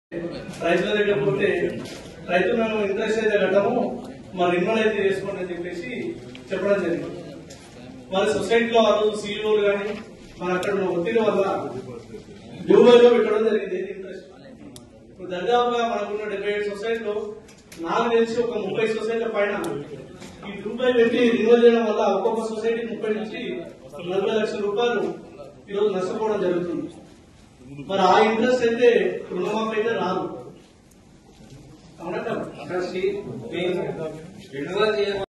రైతుల దగ్గర పోతే రైతు మేము ఇంట్రెస్ట్ అయితే కట్టము మరి రిన్వల్ అయితే చేసుకోండి అని చెప్పేసి చెప్పడం జరిగింది మరి సొసైటీలో వాళ్ళు సీఈఓలు కానీ మరి అక్కడ ఉన్న ఒత్తిడి వల్ల డ్యూబైలో పెట్టడం జరిగింది ఇంట్రెస్ట్ ఇప్పుడు దర్దాపుగా మనకున్న డెబ్బై ఏడు సొసైటీలో నాకు తెలిసి ఒక ముప్పై సొసైటీల పైన ఈ డ్యూబై పెట్టి రిన్వల్ చేయడం వల్ల ఒక్కొక్క సొసైటీ ముప్పై నుంచి నలభై లక్షల రూపాయలు ఈరోజు నష్టపోవడం జరుగుతుంది మరి ఆ ఇంట్రెస్ట్ అయితే రుణమాఫీ అయితే రాదు అవునా కదా? రెన్యువల్ చేయ